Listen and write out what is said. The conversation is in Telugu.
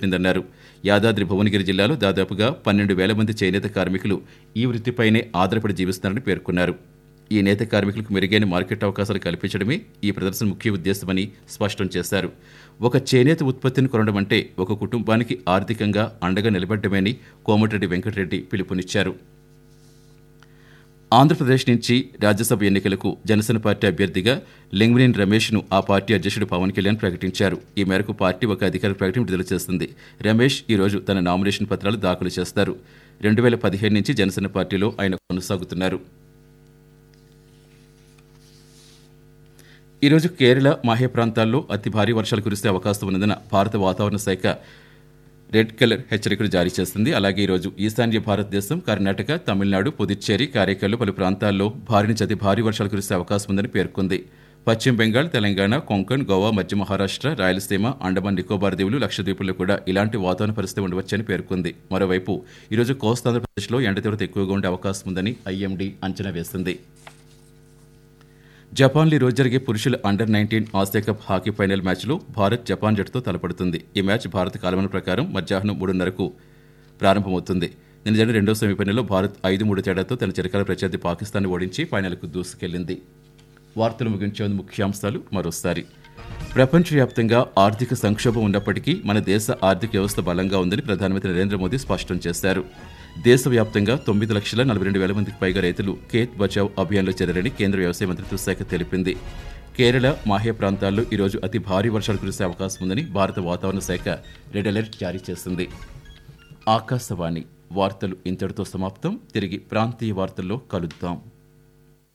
చెప్పిందన్నారు యాదాద్రి భువనగిరి జిల్లాలో దాదాపుగా పన్నెండు వేల మంది చేనేత కార్మికులు ఈ వృత్తిపైనే ఆధారపడి జీవిస్తున్నారని పేర్కొన్నారు ఈ నేత కార్మికులకు మెరుగైన మార్కెట్ అవకాశాలు కల్పించడమే ఈ ప్రదర్శన ముఖ్య ఉద్దేశమని స్పష్టం చేశారు ఒక చేనేత ఉత్పత్తిని కొనడం అంటే ఒక కుటుంబానికి ఆర్థికంగా అండగా నిలబడ్డమని కోమటిరెడ్డి వెంకటరెడ్డి పిలుపునిచ్చారు ఆంధ్రప్రదేశ్ నుంచి రాజ్యసభ ఎన్నికలకు జనసేన పార్టీ అభ్యర్థిగా లింగ్వినేని రమేష్ను ఆ పార్టీ అధ్యక్షుడు పవన్ కళ్యాణ్ ప్రకటించారు ఈ మేరకు పార్టీ ఒక అధికారిక ప్రకటన విడుదల చేస్తుంది రమేష్ ఈ రోజు తన నామినేషన్ పత్రాలు దాఖలు చేస్తారు రెండు వేల పదిహేను నుంచి జనసేన పార్టీలో ఆయన కొనసాగుతున్నారు ఈరోజు కేరళ మాహే ప్రాంతాల్లో అతి భారీ వర్షాలు కురిసే అవకాశం ఉన్నందున భారత వాతావరణ శాఖ రెడ్ కలర్ హెచ్చరికలు జారీ చేస్తుంది అలాగే ఈరోజు ఈశాన్య భారతదేశం కర్ణాటక తమిళనాడు పుదుచ్చేరి కారైకల్లో పలు ప్రాంతాల్లో భారీ నుంచి అతి భారీ వర్షాలు కురిసే అవకాశం ఉందని పేర్కొంది పశ్చిమ బెంగాల్ తెలంగాణ కొంకణ్ గోవా మధ్య మహారాష్ట్ర రాయలసీమ అండమాన్ నికోబార్ దీవులు లక్షద్వీపుల్లో కూడా ఇలాంటి వాతావరణ పరిస్థితి ఉండవచ్చని పేర్కొంది మరోవైపు ఈరోజు కోస్తాంధ్రప్రదేశ్లో ఎండ తీవ్రత ఎక్కువగా ఉండే అవకాశం ఉందని ఐఎండీ అంచనా వేసింది జపాన్లో ఈ రోజు జరిగే పురుషుల under nineteen Asia cup hockey final మ్యాచ్లో భారత్ జపాన్ జట్టుతో తలపడుతుంది ఈ మ్యాచ్ భారత కాలమాన ప్రకారం మధ్యాహ్నం మూడున్నరకు ప్రారంభమవుతుంది నిన్న జరిగిన రెండో సెమీఫైనల్లో భారత్ ఐదు మూడు తేడాతో తన చిరకాల ప్రత్యర్థి పాకిస్తాన్ ఓడించి ఫైనల్కు దూసుకెళ్లింది వార్తలు ముగించేందుకు ముఖ్యాంశాలు మరోసారి ప్రపంచవ్యాప్తంగా ఆర్థిక సంక్షోభం ఉన్నప్పటికీ మన దేశ ఆర్థిక వ్యవస్థ బలంగా ఉందని ప్రధానమంత్రి నరేంద్ర మోదీ స్పష్టం చేశారు దేశవ్యాప్తంగా తొమ్మిది లక్షల నలభై రెండు వేల మందికి పైగా రైతులు ఖేత్ బచావ్ అభియాన్లో చేరారని కేంద్ర వ్యవసాయ మంత్రిత్వ శాఖ తెలిపింది కేరళ మాహే ప్రాంతాల్లో ఈరోజు అతి భారీ వర్షాలు కురిసే అవకాశం ఉందని భారత వాతావరణ శాఖ రెడ్ అలర్ట్ జారీ చేసింది ఆకాశవాణి వార్తలు ఇంతటితో సమాప్తం తిరిగి ప్రాంతీయ వార్తల్లో కలుద్దాం